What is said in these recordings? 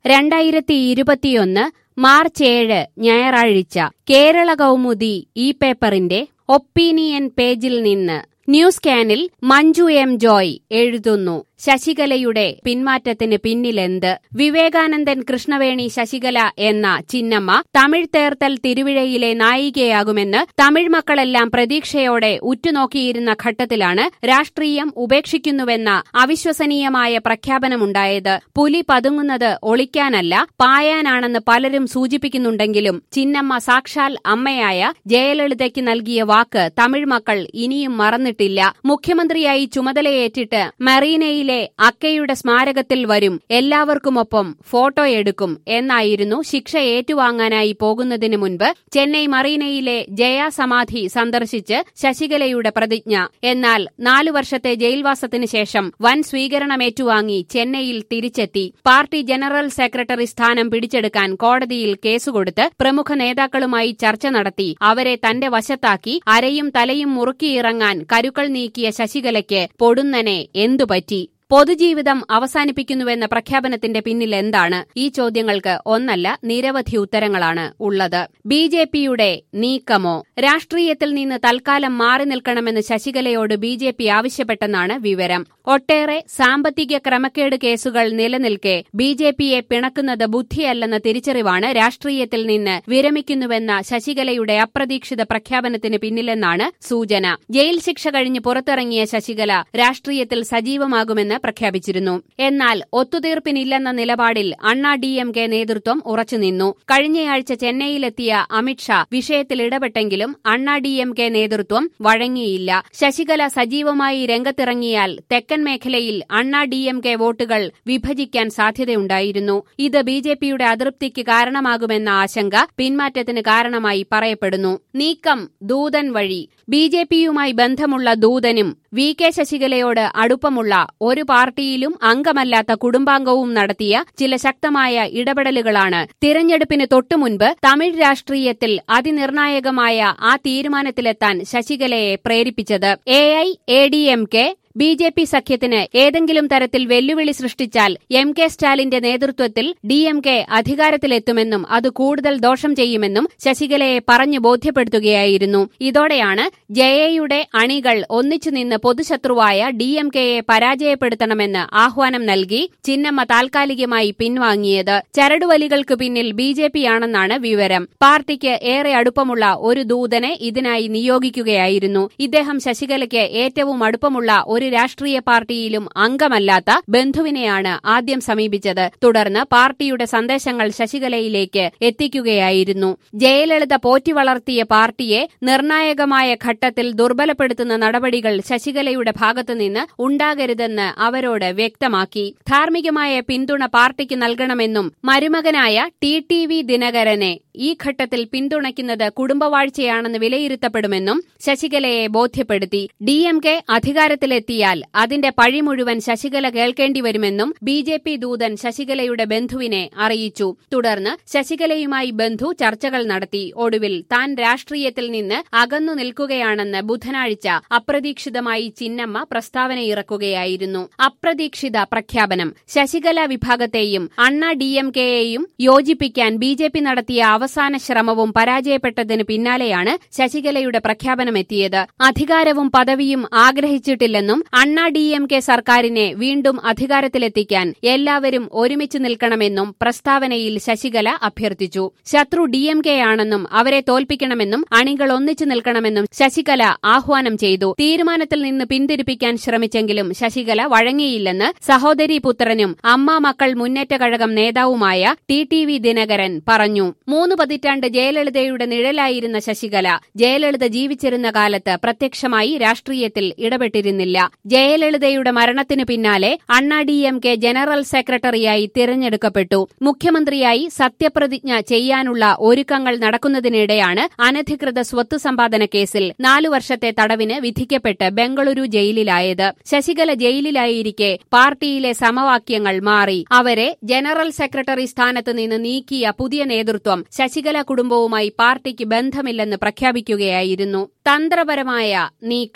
രണ്ടായിരത്തി ഇരുപത്തിയൊന്ന് മാർച്ച് ഏഴ് ഞായറാഴ്ച കേരള കൗമുദി ഈ പേപ്പറിന്റെ ഒപ്പീനിയൻ പേജിൽ നിന്ന് ന്യൂസ് കാനിൽ മഞ്ജു എം ജോയ് എഴുതുന്നു ശശികലയുടെ പിന്മാറ്റത്തിന് പിന്നിലെന്ത് വിവേകാനന്ദൻ കൃഷ്ണവേണി ശശികല എന്ന ചിന്നമ്മ തമിഴ് തേർത്തൽ തിരുവിഴയിലെ നായികയാകുമെന്ന് തമിഴ് മക്കളെല്ലാം പ്രതീക്ഷയോടെ ഉറ്റുനോക്കിയിരുന്ന ഘട്ടത്തിലാണ് രാഷ്ട്രീയം ഉപേക്ഷിക്കുന്നുവെന്ന അവിശ്വസനീയമായ പ്രഖ്യാപനമുണ്ടായത് പുലി പതുങ്ങുന്നത് ഒളിക്കാനല്ല പായാനാണെന്ന് പലരും സൂചിപ്പിക്കുന്നുണ്ടെങ്കിലും ചിന്നമ്മ സാക്ഷാൽ അമ്മയായ ജയലളിതയ്ക്ക് നൽകിയ വാക്ക് തമിഴ് മക്കൾ ഇനിയും മറന്നിട്ടില്ല മുഖ്യമന്ത്രിയായി ചുമതലയേറ്റിട്ട് മറീനയിലെ അക്കയുടെ സ്മാരകത്തിൽ വരും എല്ലാവർക്കുമൊപ്പം ഫോട്ടോയെടുക്കും എന്നായിരുന്നു ശിക്ഷ ഏറ്റുവാങ്ങാനായി പോകുന്നതിനു മുൻപ് ചെന്നൈ മറീനയിലെ ജയ സമാധി സന്ദർശിച്ച് ശശികലയുടെ പ്രതിജ്ഞ എന്നാൽ നാലു വർഷത്തെ ജയിൽവാസത്തിന് ശേഷം വൻ സ്വീകരണമേറ്റുവാങ്ങി ചെന്നൈയിൽ തിരിച്ചെത്തി പാർട്ടി ജനറൽ സെക്രട്ടറി സ്ഥാനം പിടിച്ചെടുക്കാൻ കോടതിയിൽ കേസുകൊടുത്ത് പ്രമുഖ നേതാക്കളുമായി ചർച്ച നടത്തി അവരെ തന്റെ വശത്താക്കി അരയും തലയും മുറുക്കിയിറങ്ങാൻ കരുക്കൾ നീക്കിയ ശശികലയ്ക്ക് പൊടുന്നനെ എന്തുപറ്റി പൊതുജീവിതം അവസാനിപ്പിക്കുന്നുവെന്ന പ്രഖ്യാപനത്തിന്റെ പിന്നിൽ എന്താണ് ഈ ചോദ്യങ്ങൾക്ക് ഒന്നല്ല നിരവധി ഉത്തരങ്ങളാണ് ഉള്ളത് ബി ജെ പിയുടെ നീക്കമോ രാഷ്ട്രീയത്തിൽ നിന്ന് തൽക്കാലം മാറി നിൽക്കണമെന്ന് ശശികലയോട് ബി ജെ പി ആവശ്യപ്പെട്ടെന്നാണ് വിവരം ഒട്ടേറെ സാമ്പത്തിക ക്രമക്കേട് കേസുകൾ നിലനിൽക്കെ ബി ജെ പിയെ പിണക്കുന്നത് ബുദ്ധിയല്ലെന്ന തിരിച്ചറിവാണ് രാഷ്ട്രീയത്തിൽ നിന്ന് വിരമിക്കുന്നുവെന്ന ശശികലയുടെ അപ്രതീക്ഷിത പ്രഖ്യാപനത്തിന് പിന്നിലെന്നാണ് സൂചന ജയിൽ ശിക്ഷ കഴിഞ്ഞ് പുറത്തിറങ്ങിയ ശശികല രാഷ്ട്രീയത്തിൽ സജീവമാകുമെന്ന് പ്രഖ്യാപിച്ചിരുന്നു എന്നാൽ ഒത്തുതീർപ്പിനില്ലെന്ന നിലപാടിൽ അണ്ണാ ഡി എം കെ നേതൃത്വം ഉറച്ചുനിന്നു കഴിഞ്ഞയാഴ്ച ചെന്നൈയിലെത്തിയ അമിത്ഷാ വിഷയത്തിൽ ഇടപെട്ടെങ്കിലും അണ്ണാ ഡി എം കെ നേതൃത്വം വഴങ്ങിയില്ല ശശികല സജീവമായി രംഗത്തിറങ്ങിയാൽ തെക്കൻ മേഖലയിൽ അണ്ണാ ഡി എം കെ വോട്ടുകൾ വിഭജിക്കാൻ സാധ്യതയുണ്ടായിരുന്നു ഇത് ബി ജെ പിയുടെ അതൃപ്തിക്ക് കാരണമാകുമെന്ന ആശങ്ക പിന്മാറ്റത്തിന് കാരണമായി പറയപ്പെടുന്നു നീക്കം ദൂതൻ വഴി ബി ജെ പിയുമായി ബന്ധമുള്ള ദൂതനും വി കെ ശശികലയോട് അടുപ്പമുള്ള ഒരു പാർട്ടിയിലും അംഗമല്ലാത്ത കുടുംബാംഗവും നടത്തിയ ചില ശക്തമായ ഇടപെടലുകളാണ് തിരഞ്ഞെടുപ്പിന് തൊട്ടുമുൻപ് തമിഴ് രാഷ്ട്രീയത്തിൽ അതിനിർണായകമായ ആ തീരുമാനത്തിലെത്താൻ ശശികലയെ പ്രേരിപ്പിച്ചത് A I A D M K B J P സഖ്യത്തിന് ഏതെങ്കിലും തരത്തിൽ വെല്ലുവിളി സൃഷ്ടിച്ചാൽ എം കെ സ്റ്റാലിന്റെ നേതൃത്വത്തിൽ ഡി എം കെ അധികാരത്തിലെത്തുമെന്നും അത് കൂടുതൽ ദോഷം ചെയ്യുമെന്നും ശശികലയെ പറഞ്ഞു ബോധ്യപ്പെടുത്തുകയായിരുന്നു ഇതോടെയാണ് ജയയുടെ അണികൾ ഒന്നിച്ചുനിന്ന് പൊതുശത്രുവായ ഡി എം കെയെ പരാജയപ്പെടുത്തണമെന്ന് ആഹ്വാനം നൽകി ചിന്നമ്മ താൽക്കാലികമായി പിൻവാങ്ങിയത് ചരടുവലികൾക്ക് പിന്നിൽ ബി ജെ പിയാണെന്നാണ് വിവരം പാർട്ടിക്ക് ഏറെ അടുപ്പമുള്ള ഒരു ദൂതനെ ഇതിനായി നിയോഗിക്കുകയായിരുന്നു ഇദ്ദേഹം ശശികലയ്ക്ക് ഏറ്റവും അടുപ്പമുള്ള ഒരു രാഷ്ട്രീയ പാർട്ടിയിലും അംഗമല്ലാത്ത ബന്ധുവിനെയാണ് ആദ്യം സമീപിച്ചത് തുടർന്ന് പാർട്ടിയുടെ സന്ദേശങ്ങൾ ശശികലയിലേക്ക് എത്തിക്കുകയായിരുന്നു ജയലളിത പോറ്റി വളർത്തിയ പാർട്ടിയെ നിർണായകമായ ഘട്ടത്തിൽ ദുർബലപ്പെടുത്തുന്ന നടപടികൾ ശശികലയുടെ ഭാഗത്തുനിന്ന് ഉണ്ടാകരുതെന്ന് അവരോട് വ്യക്തമാക്കി ധാർമ്മികമായ പിന്തുണ പാർട്ടിക്ക് നൽകണമെന്നും മരുമകനായ ടി ടി വി ദിനകരനെ ഈ ഘട്ടത്തിൽ പിന്തുണയ്ക്കുന്നത് കുടുംബവാഴ്ചയാണെന്ന് വിലയിരുത്തപ്പെടുമെന്നും ശശികലയെ ബോധ്യപ്പെടുത്തി ഡി എം കെ അധികാരത്തിലെത്തിയാൽ അതിന്റെ പഴി മുഴുവൻ ശശികല കേൾക്കേണ്ടി വരുമെന്നും ബി ജെ പി ദൂതൻ ശശികലയുടെ ബന്ധുവിനെ അറിയിച്ചു തുടർന്ന് ശശികലയുമായി ബന്ധു ചർച്ചകൾ നടത്തി ഒടുവിൽ താൻ രാഷ്ട്രീയത്തിൽ നിന്ന് അകന്നു നിൽക്കുകയാണെന്ന് ബുധനാഴ്ച അപ്രതീക്ഷിതമായി ചിന്നമ്മ പ്രസ്താവനയിറക്കുകയായിരുന്നു അപ്രതീക്ഷിത പ്രഖ്യാപനം ശശികല വിഭാഗത്തെയും അണ്ണ ഡി എം കെയെയും യോജിപ്പിക്കാൻ ബി ജെ പി നടത്തിയ അവസാന ശ്രമവും പരാജയപ്പെട്ടതിന് പിന്നാലെയാണ് ശശികലയുടെ പ്രഖ്യാപനമെത്തിയത് അധികാരവും പദവിയും ആഗ്രഹിച്ചിട്ടില്ലെന്നും അണ്ണാ ഡി എം കെ സർക്കാരിനെ വീണ്ടും അധികാരത്തിലെത്തിക്കാൻ എല്ലാവരും ഒരുമിച്ച് നിൽക്കണമെന്നും പ്രസ്താവനയിൽ ശശികല അഭ്യർത്ഥിച്ചു ശത്രു ഡി എം കെ ആണെന്നും അവരെ തോൽപ്പിക്കണമെന്നും അണികൾ ഒന്നിച്ചു നിൽക്കണമെന്നും ശശികല ആഹ്വാനം ചെയ്തു തീരുമാനത്തിൽ നിന്ന് പിന്തിരിപ്പിക്കാൻ ശ്രമിച്ചെങ്കിലും ശശികല വഴങ്ങിയില്ലെന്ന് സഹോദരി പുത്രനും അമ്മ മക്കൾ മുന്നേറ്റ കഴകം നേതാവുമായ ടി ടി വി ദിനകരൻ പറഞ്ഞു മൂന്ന് പതിറ്റാണ്ട് ജയലളിതയുടെ നിഴലായിരുന്ന ശശികല ജയലളിത ജീവിച്ചിരുന്ന കാലത്ത് പ്രത്യക്ഷമായി രാഷ്ട്രീയത്തിൽ ഇടപെട്ടിരുന്നില്ല ജയലളിതയുടെ മരണത്തിനു പിന്നാലെ അണ്ണാ ഡി എം കെ ജനറൽ സെക്രട്ടറിയായി തിരഞ്ഞെടുക്കപ്പെട്ടു മുഖ്യമന്ത്രിയായി സത്യപ്രതിജ്ഞ ചെയ്യാനുള്ള ഒരുക്കങ്ങൾ നടക്കുന്നതിനിടെയാണ് അനധികൃത സ്വത്ത് സമ്പാദന കേസിൽ നാലു വർഷത്തെ തടവിന് വിധിക്കപ്പെട്ട് ബംഗളൂരു ജയിലിലായത് ശശികല ജയിലിലായിരിക്കെ പാർട്ടിയിലെ സമവാക്യങ്ങൾ മാറി അവരെ ജനറൽ സെക്രട്ടറി സ്ഥാനത്ത് നിന്ന് നീക്കിയ പുതിയ നേതൃത്വം ശശികല കുടുംബവുമായി പാർട്ടിക്ക് ബന്ധമില്ലെന്ന് പ്രഖ്യാപിക്കുകയായിരുന്നു തന്ത്രപരമായ നീക്കം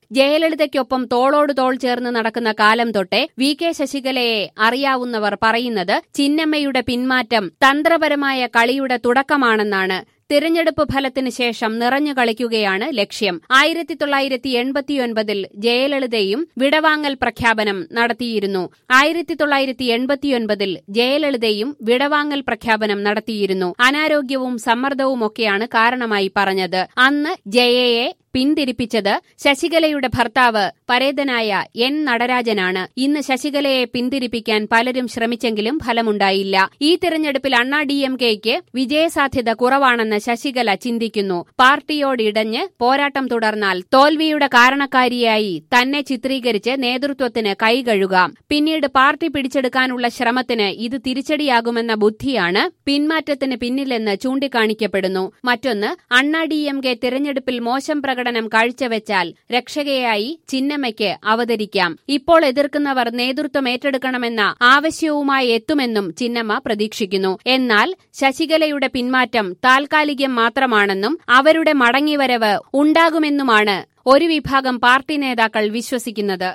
ജയലളിതയ്ക്കൊപ്പം തോളോട് തോൾ ചേർന്ന് നടക്കുന്ന കാലം തൊട്ടേ വി കെ ശശികലയെ അറിയാവുന്നവർ പറയുന്നത് ചിന്നമ്മയുടെ പിന്മാറ്റം തന്ത്രപരമായ കളിയുടെ തുടക്കമാണെന്നാണ് തിരഞ്ഞെടുപ്പ് ഫലത്തിന് ശേഷം നിറഞ്ഞു കളിക്കുകയാണ് ലക്ഷ്യം ആയിരത്തി തൊള്ളായിരത്തി എൺപത്തിയൊൻപതിൽ ജയലളിതയും വിടവാങ്ങൽ പ്രഖ്യാപനം നടത്തിയിരുന്നു ആയിരത്തി തൊള്ളായിരത്തി എൺപത്തിയൊൻപതിൽ ജയലളിതയും വിടവാങ്ങൽ പ്രഖ്യാപനം നടത്തിയിരുന്നു അനാരോഗ്യവും സമ്മർദ്ദവുമൊക്കെയാണ് കാരണമായി പറഞ്ഞത് അന്ന് ജയയെ പിന്തിരിപ്പിച്ചത് ശശികലയുടെ ഭർത്താവ് പരേതനായ എൻ നടരാജനാണ് ഇന്ന് ശശികലയെ പിന്തിരിപ്പിക്കാൻ പലരും ശ്രമിച്ചെങ്കിലും ഫലമുണ്ടായില്ല ഈ തിരഞ്ഞെടുപ്പിൽ അണ്ണാ ഡി എം കെയ്ക്ക് വിജയസാധ്യത കുറവാണെന്ന് ശശികല ചിന്തിക്കുന്നു പാർട്ടിയോടിടഞ്ഞ് പോരാട്ടം തുടർന്നാൽ തോൽവിയുടെ കാരണക്കാരിയായി തന്നെ ചിത്രീകരിച്ച് നേതൃത്വത്തിന് കൈകഴുകാം പിന്നീട് പാർട്ടി പിടിച്ചെടുക്കാനുള്ള ശ്രമത്തിന് ഇത് തിരിച്ചടിയാകുമെന്ന ബുദ്ധിയാണ് പിന്മാറ്റത്തിന് പിന്നിലെന്ന് ചൂണ്ടിക്കാണിക്കപ്പെടുന്നു മറ്റൊന്ന് അണ്ണാ ഡി എം കെ തിരഞ്ഞെടുപ്പിൽ മോശം പ്രകടനം കാഴ്ചവെച്ചാൽ രക്ഷകയായി ചിന്നമ്മയ്ക്ക് അവതരിക്കാം ഇപ്പോൾ എതിർക്കുന്നവർ നേതൃത്വം ഏറ്റെടുക്കണമെന്ന ആവശ്യവുമായി എത്തുമെന്നും ചിന്നമ്മ പ്രതീക്ഷിക്കുന്നു എന്നാൽ ശശികലയുടെ പിന്മാറ്റം താൽക്കാലികം മാത്രമാണെന്നും അവരുടെ മടങ്ങിവരവ് ഉണ്ടാകുമെന്നുമാണ് ഒരു വിഭാഗം പാർട്ടി നേതാക്കൾ വിശ്വസിക്കുന്നത്